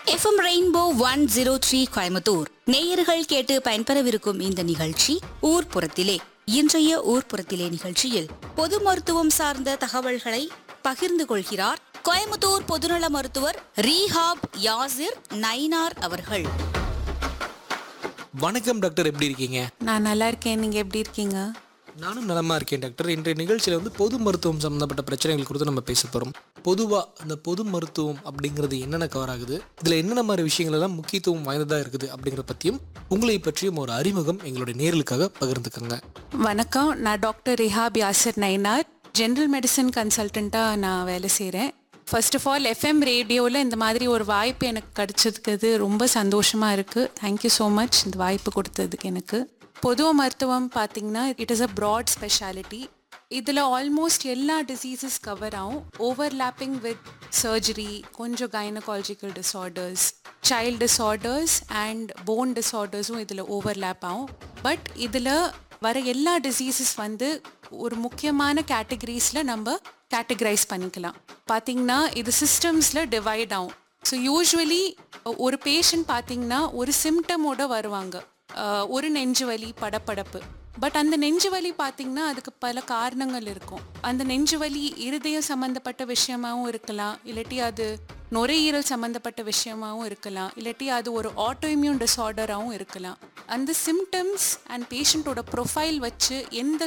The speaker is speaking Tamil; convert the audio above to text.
FM rainbow one zero three Coimbatore நேயர்கள் கேட்டு பயன்பெறவிருக்கும் இந்த நிகழ்ச்சி ஊர்ப்புறத்திலே இன்றைய ஊர்ப்புறத்திலே நிகழ்ச்சியில் பொது மருத்துவம் சார்ந்த தகவல்களை பகிர்ந்து கொள்கிறார் கோயம்புத்தூர் பொதுநல மருத்துவர் ரீஹாப் யாசிர் நைனார் அவர்கள் வணக்கம் டாக்டர் எப்படி இருக்கீங்க நான் நல்லா இருக்கேன் நீங்கள் எப்படி இருக்கீங்க நானும் நலமா இருக்கேன் டாக்டர் இன்றைய நிகழ்ச்சியில் வந்து பொது மருத்துவம் சம்மந்தப்பட்ட பிரச்சனைகள் குறித்து நம்ம பேச போகிறோம் பொதுவாக அந்த பொது மருத்துவம் அப்படிங்கிறது என்னென்ன கவர் ஆகுது இதில் என்னென்ன மாதிரி விஷயங்கள் எல்லாம் முக்கியத்துவம் வாய்ந்ததாக இருக்குது அப்படிங்கிறத பற்றியும் உங்களை பற்றியும் ஒரு அறிமுகம் எங்களுடைய நேர்களுக்காக பகிர்ந்துக்கங்க வணக்கம் நான் doctor Rihab Yasar Nainar general medicine கன்சல்டண்ட்டாக நான் வேலை செய்கிறேன் ஃபர்ஸ்ட் ஆஃப் ஆல் எஃப்எம் ரேடியோவில் இந்த மாதிரி ஒரு வாய்ப்பு எனக்கு கிடைச்சதுக்கு ரொம்ப சந்தோஷமாக இருக்குது தேங்க்யூ ஸோ மச் இந்த வாய்ப்பு கொடுத்ததுக்கு எனக்கு பொது மருத்துவம் பார்த்தீங்கன்னா it is a broad speciality இதில் ஆல்மோஸ்ட் எல்லா டிசீசஸ் கவர் ஆகும் ஓவர்லாப்பிங் வித் சர்ஜரி கொஞ்சம் gynaecological disorders child disorders and bone டிஸார்டர்ஸும் இதில் ஓவர்லேப் ஆகும் பட் இதில் வர எல்லா டிசீசஸ் வந்து ஒரு முக்கியமான கேட்டகரிஸில் நம்ம கேட்டகரைஸ் பண்ணிக்கலாம் பார்த்தீங்கன்னா இது சிஸ்டம்ஸில் டிவைட் ஆகும் ஸோ யூஸ்வலி ஒரு பேஷண்ட் பார்த்தீங்கன்னா ஒரு சிம்டமோட வருவாங்க அஹ், ஒரு நெஞ்சு வலி படப்படப்பு பட் அந்த நெஞ்சு வலி பார்த்தீங்கன்னா அதுக்கு பல காரணங்கள் இருக்கும் அந்த நெஞ்சு வலி இருதயம் சம்மந்தப்பட்ட விஷயமாவும் இருக்கலாம் இல்லாட்டி அது நுரையீரல் சம்மந்தப்பட்ட விஷயமாவும் இருக்கலாம் இல்லாட்டி அது ஒரு ஆட்டோஇம்யூன் டிஸார்டராகவும் இருக்கலாம் அந்த சிம்டம்ஸ் அண்ட் பேஷண்ட்டோட ப்ரொஃபைல் வச்சு எந்த